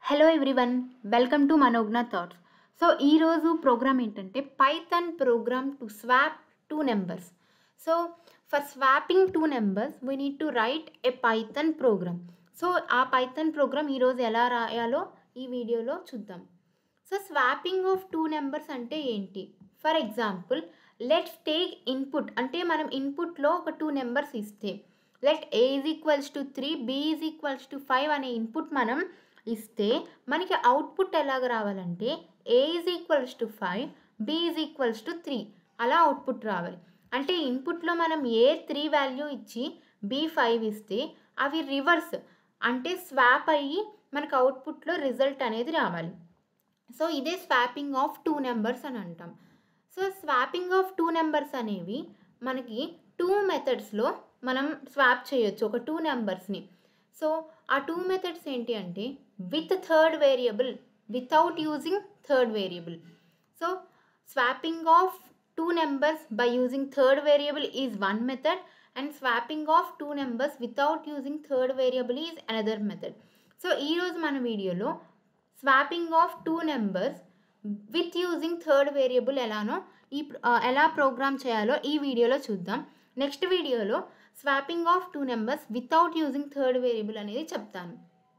hello everyone welcome to Manogna thoughts so ఈరోజు program ఏంటంటే Python program to swap two numbers so for swapping two numbers we need to write a Python program so ఆ Python program ఈరోజు ఎలా రాయాలో ఈ వీడియోలో చూద్దాం so swapping of two numbers అంటే ఏంటి for example let's take input అంటే మనం ఇన్పుట్లో ఒక టూ నెంబర్స్ ఇస్తే let A is equals to three B is equals to five అనే ఇన్పుట్ మనం ఇస్తే మనకి అవుట్పుట్ ఎలాగ రావాలంటే A is equals to five B is equals to three అలా అవుట్పుట్ రావాలి అంటే ఇన్పుట్లో మనం ఏ త్రీ వాల్యూ ఇచ్చి బి ఫైవ్ ఇస్తే అవి రివర్స్ అంటే స్వాప్ అయ్యి మనకు అవుట్పుట్లో రిజల్ట్ అనేది రావాలి సో ఇదే స్వాపింగ్ ఆఫ్ టూ నెంబర్స్ అని అంటాం so swapping of two numbers అనేవి మనకి టూ మెథడ్స్లో మనం స్వాప్ చేయొచ్చు ఒక టూ నెంబర్స్ని సో ఆ టూ మెథడ్స్ ఏంటి అంటే with third variable without using third variable so swapping of two numbers by using third variable is one method and swapping of two numbers without using third variable is another method so ఈరోజు మన వీడియోలో swapping of two numbers with using third variable ఎలానో ఈ ఎలా programme చేయాలో ఈ వీడియోలో చూద్దాం నెక్స్ట్ వీడియోలో swapping of two numbers without using third variable అనేది చెప్తాను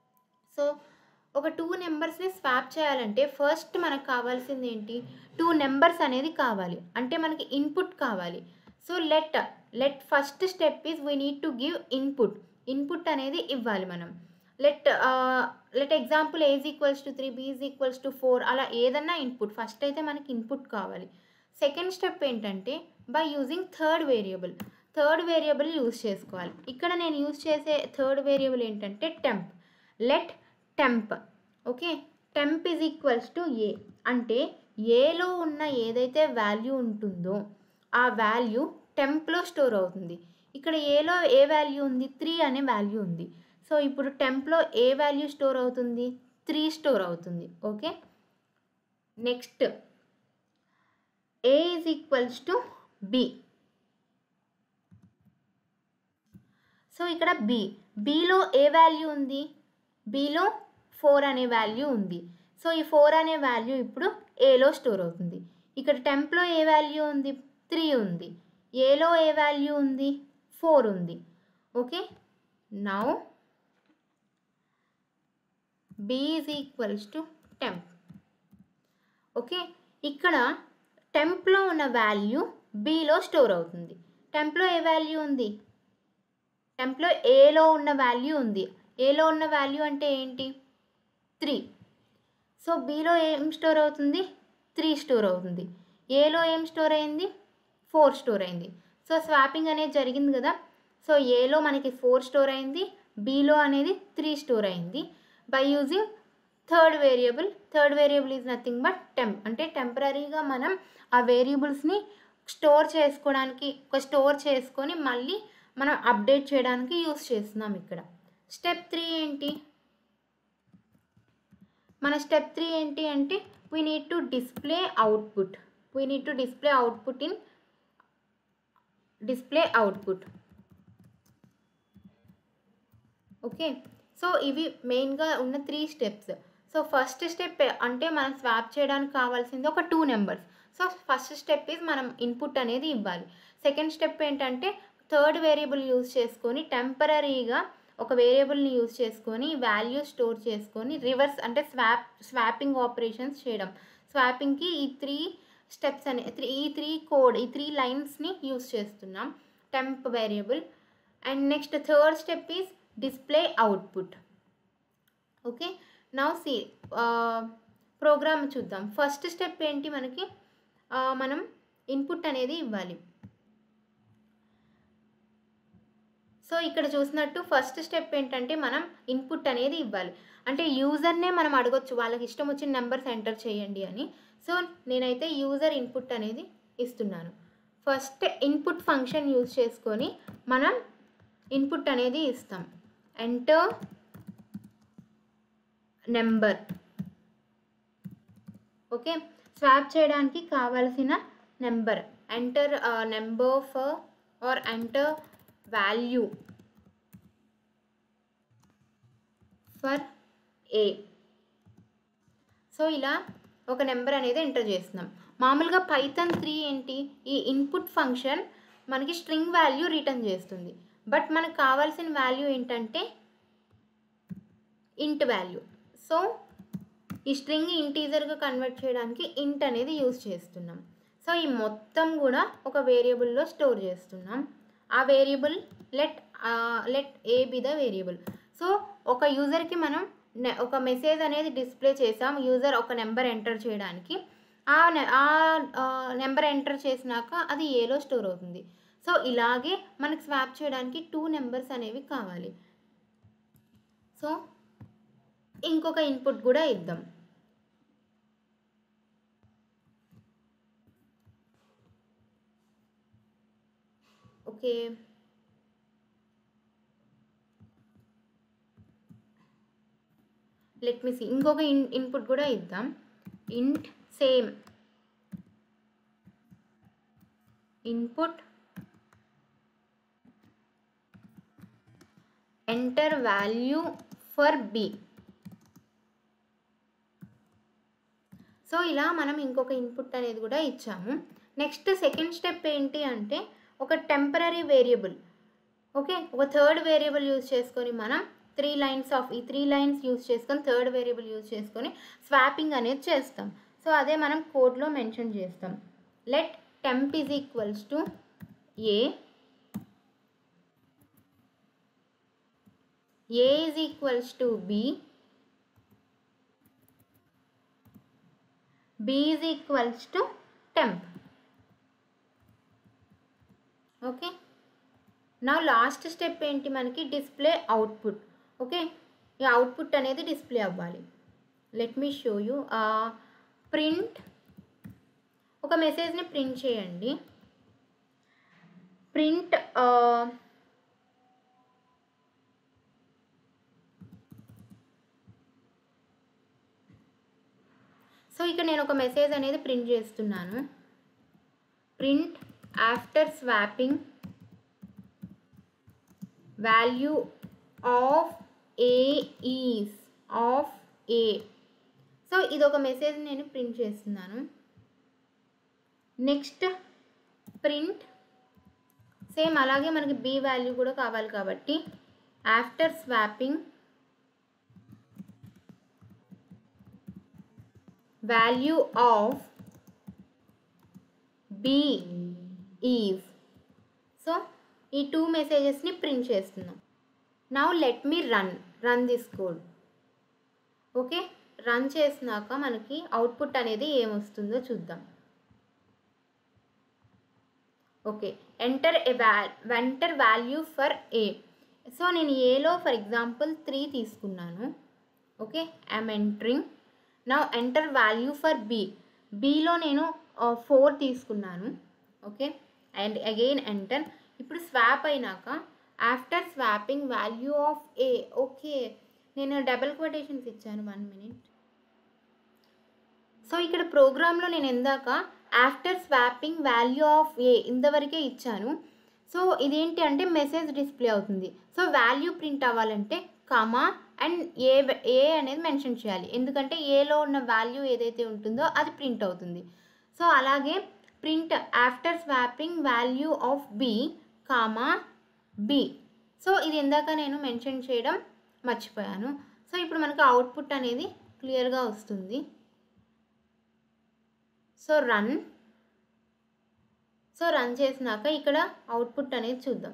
సో ఒక టూ నెంబర్స్ని స్వాప్ చేయాలంటే ఫస్ట్ మనకు కావాల్సింది ఏంటి టూ నెంబర్స్ అనేది కావాలి అంటే మనకి ఇన్పుట్ కావాలి so let let first step is we need to give input input అనేది ఇవ్వాలి మనం let let example A's equals to three B's equals to four అలా ఏదన్నా ఇన్పుట్ ఫస్ట్ అయితే మనకి ఇన్పుట్ కావాలి సెకండ్ స్టెప్ ఏంటంటే by using third variable third variable use చేసుకోవాలి ఇక్కడ నేను యూజ్ చేసే థర్డ్ వేరియబుల్ ఏంటంటే temp let temp okay temp is equals to A అంటే ఏలో ఉన్న ఏదైతే వాల్యూ ఉంటుందో ఆ వాల్యూ టెంప్లో స్టోర్ అవుతుంది ఇక్కడ ఏలో ఏ వాల్యూ ఉంది త్రీ అనే వాల్యూ ఉంది సో ఇప్పుడు టెంప్లో ఏ వాల్యూ స్టోర్ అవుతుంది త్రీ స్టోర్ అవుతుంది okay next A is equals to B so ఇక్కడ బి బిలో ఏ వాల్యూ ఉంది బిలో ఫోర్ అనే వాల్యూ ఉంది సో ఈ ఫోర్ అనే వాల్యూ ఇప్పుడు ఏలో స్టోర్ అవుతుంది ఇక్కడ టెంప్లో ఏ వాల్యూ ఉంది త్రీ ఉంది ఏలో ఏ వాల్యూ ఉంది ఫోర్ ఉంది okay now B is equals to temp okay ఇక్కడ టెంప్లో ఉన్న వాల్యూ బిలో స్టోర్ అవుతుంది టెంప్లో ఏ వాల్యూ ఉంది టెంప్లో ఏలో ఉన్న వాల్యూ ఉంది ఏలో ఉన్న వాల్యూ అంటే ఏంటి త్రీ సో బీలో ఏం స్టోర్ అవుతుంది త్రీ స్టోర్ అవుతుంది ఏలో ఏం స్టోర్ అయింది ఫోర్ స్టోర్ అయింది సో స్వాపింగ్ అనేది జరిగింది కదా సో ఏలో మనకి ఫోర్ స్టోర్ అయింది బీలో అనేది త్రీ స్టోర్ అయింది by using third variable third variable is nothing but temp అంటే టెంపరీగా మనం ఆ వేరియబుల్స్ని స్టోర్ చేసుకోవడానికి ఒక స్టోర్ చేసుకొని మళ్ళీ మనం అప్డేట్ చేయడానికి యూస్ చేస్తున్నాం ఇక్కడ స్టెప్ త్రీ ఏంటి మన స్టెప్ త్రీ ఏంటి అంటే we need to display output we need to display output in display output okay so ఇవి మెయిన్గా ఉన్న three steps so first step అంటే మనం స్వాప్ చేయడానికి కావాల్సింది ఒక two numbers so first step is మనం ఇన్పుట్ అనేది ఇవ్వాలి సెకండ్ స్టెప్ ఏంటంటే థర్డ్ వేరియబుల్ యూజ్ చేసుకొని టెంపరీగా ఒక వేరియబుల్ని యూజ్ చేసుకొని వాల్యూ స్టోర్ చేసుకొని రివర్స్ అంటే స్వాప్ స్వాపింగ్ ఆపరేషన్స్ చేయడం స్వాపింగ్కి ఈ త్రీ స్టెప్స్ అనే త్రీ ఈ త్రీ కోడ్ ఈ త్రీ లైన్స్ని యూజ్ చేస్తున్నాం temp variable and next third step is display output okay now C program చూద్దాం ఫస్ట్ స్టెప్ ఏంటి మనకి మనం ఇన్పుట్ అనేది ఇవ్వాలి సో ఇక్కడ చూసినట్టు ఫస్ట్ స్టెప్ ఏంటంటే మనం ఇన్పుట్ అనేది ఇవ్వాలి అంటే యూజర్నే మనం అడగొచ్చు వాళ్ళకి ఇష్టం వచ్చిన నెంబర్స్ ఎంటర్ చేయండి అని సో నేనైతే యూజర్ ఇన్పుట్ అనేది ఇస్తున్నాను ఫస్ట్ ఇన్పుట్ ఫంక్షన్ యూజ్ చేసుకొని మనం ఇన్పుట్ అనేది ఇస్తాం ఎంటర్ నెంబర్ ఓకే స్వాప్ చేయడానికి కావాల్సిన number enter number for or enter value for A so ఇలా ఒక నెంబర్ అనేది ఎంటర్ చేస్తున్నాం మామూలుగా పైథాన్ త్రీ ఏంటి ఈ ఇన్పుట్ ఫంక్షన్ మనకి స్ట్రింగ్ వాల్యూ రిటర్న్ చేస్తుంది బట్ మనకు కావాల్సిన వాల్యూ ఏంటంటే ఇంట్ వాల్యూ సో ఈ స్ట్రింగ్ ఇంటీజర్గా కన్వర్ట్ చేయడానికి ఇంట్ అనేది యూజ్ చేస్తున్నాం సో ఈ మొత్తం కూడా ఒక వేరియబుల్లో స్టోర్ చేస్తున్నాం ఆ variable let let A B the variable so ఒక యూజర్కి మనం నె- ఒక మెసేజ్ అనేది డిస్ప్లే చేసాం యూజర్ ఒక నెంబర్ ఎంటర్ చేయడానికి ఆ నె- ఆ నెంబర్ ఎంటర్ చేసినాక అది ఏలో స్టోర్ అవుతుంది సో ఇలాగే మనకి స్వాప్ చేయడానికి టూ నెంబర్స్ అనేవి కావాలి సో ఇంకొక ఇన్పుట్ కూడా ఇద్దాం ఓకే లెట్ మీ సి ఇంకొక ఇన్ ఇన్పుట్ కూడా ఇద్దాం int same input enter value for B so ఇలా మనం ఇంకొక ఇన్పుట్ అనేది కూడా ఇచ్చాము నెక్స్ట్ సెకండ్ స్టెప్ ఏంటి అంటే ఒక టెంపరీ వేరియబుల్ ఓకే ఒక థర్డ్ వేరియబుల్ యూజ్ చేసుకొని మనం త్రీ లైన్స్ ఆఫ్ ఈ త్రీ లైన్స్ యూజ్ చేసుకొని థర్డ్ వేరియబుల్ యూజ్ చేసుకొని స్వాపింగ్ అనేది చేస్తాం సో అదే మనం కోడ్లో మెన్షన్ చేస్తాం let temp is equals to A A is equals to B B is equals to temp okay నా లాస్ట్ స్టెప్ ఏంటి మనకి డిస్ప్లే అవుట్పుట్ ఓకే ఈ అవుట్పుట్ అనేది డిస్ప్లే అవ్వాలి let me show you print ఒక మెసేజ్ని ప్రింట్ చేయండి ప్రింట్ సో ఇక్కడ నేను ఒక మెసేజ్ అనేది ప్రింట్ చేస్తున్నాను print after swapping value of A is of A so ఇది ఒక మెసేజ్ నేను ప్రింట్ చేస్తున్నాను నెక్స్ట్ ప్రింట్ సేమ్ అలాగే మనకి బి వాల్యూ కూడా కావాలి కాబట్టి after swapping value of B is so ఈ టూ మెసేజెస్ని ప్రింట్ చేస్తున్నాం now let me run run this code okay run చేసినాక మనకి అవుట్పుట్ అనేది ఏమొస్తుందో చూద్దాం okay enter A val enter value for A so నేను ఏలో ఫర్ ఎగ్జాంపుల్ త్రీ తీసుకున్నాను ఓకే ఐఎమ్ ఎంటరింగ్ నా ఎంటర్ వాల్యూ ఫర్ బి బిలో నేను ఫోర్ తీసుకున్నాను ఓకే అండ్ అగైన్ ఎంటర్ ఇప్పుడు స్వాప్ అయినాక after swapping value of A okay నేను డబల్ కొటేషన్స్ ఇచ్చాను వన్ మినిట్ సో ఇక్కడ ప్రోగ్రాంలో నేను ఎందాక after swapping value of A ఇంతవరకే ఇచ్చాను సో ఇదేంటి అంటే మెసేజ్ డిస్ప్లే అవుతుంది సో వాల్యూ ప్రింట్ అవ్వాలంటే కామా అండ్ ఏ ఏ అనేది మెన్షన్ చేయాలి ఎందుకంటే ఏలో ఉన్న వాల్యూ ఏదైతే ఉంటుందో అది ప్రింట్ అవుతుంది సో అలాగే print after swapping value of B comma B so ఇది ఇందాక నేను మెన్షన్ చేయడం మర్చిపోయాను సో ఇప్పుడు మనకు అవుట్పుట్ అనేది క్లియర్గా వస్తుంది సో రన్ సో రన్ చేసినాక ఇక్కడ అవుట్పుట్ అనేది చూద్దాం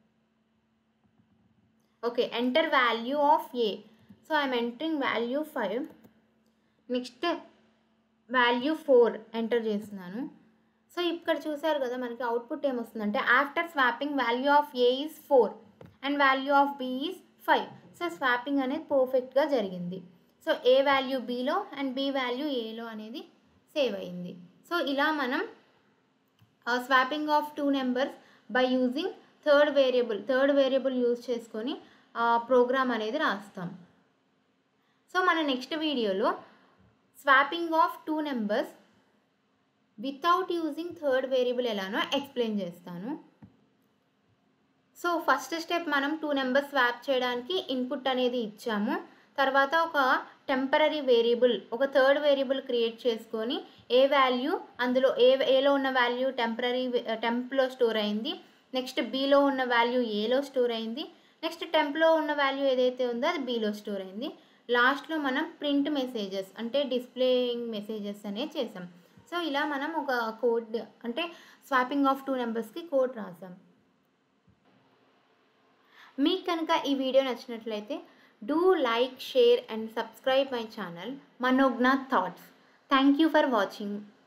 okay enter value of A so I'm entering value five next value four enter చేస్తున్నాను సో ఇక్కడ చూసారు కదా మనకి అవుట్పుట్ ఏమొస్తుందంటే after swapping value of A is four and value of B is five so swapping అనేది పర్ఫెక్ట్గా జరిగింది so A value బిలో అండ్ బి వాల్యూ ఏలో అనేది సేవ్ అయింది సో ఇలా మనం swapping of two numbers by using third variable third variable use చేసుకొని ప్రోగ్రామ్ అనేది రాస్తాం సో మన నెక్స్ట్ వీడియోలో swapping of two numbers without using third variable ఎలానో ఎక్స్ప్లెయిన్ చేస్తాను సో ఫస్ట్ స్టెప్ మనం టూ నెంబర్స్ స్వాప్ చేయడానికి ఇన్పుట్ అనేది ఇచ్చాము తర్వాత ఒక టెంపరీ వేరియబుల్ ఒక థర్డ్ వేరియబుల్ క్రియేట్ చేసుకొని ఏ వాల్యూ అందులో ఏ ఏలో ఉన్న వాల్యూ టెంపరీ టెంప్లో స్టోర్ అయింది నెక్స్ట్ బీలో ఉన్న వాల్యూ ఏలో స్టోర్ అయింది నెక్స్ట్ టెంప్లో ఉన్న వాల్యూ ఏదైతే ఉందో అది బీలో స్టోర్ అయింది లాస్ట్లో మనం ప్రింట్ మెసేజెస్ అంటే డిస్ప్లేయింగ్ మెసేజెస్ అనేది చేసాం సో ఇలా మనం ఒక కోడ్ అంటే స్వాపింగ్ ఆఫ్ టూ నెంబర్స్కి కోడ్ రాసాం మీకు కనుక ఈ వీడియో నచ్చినట్లయితే do like share and subscribe my channel Manojna thoughts thank you for watching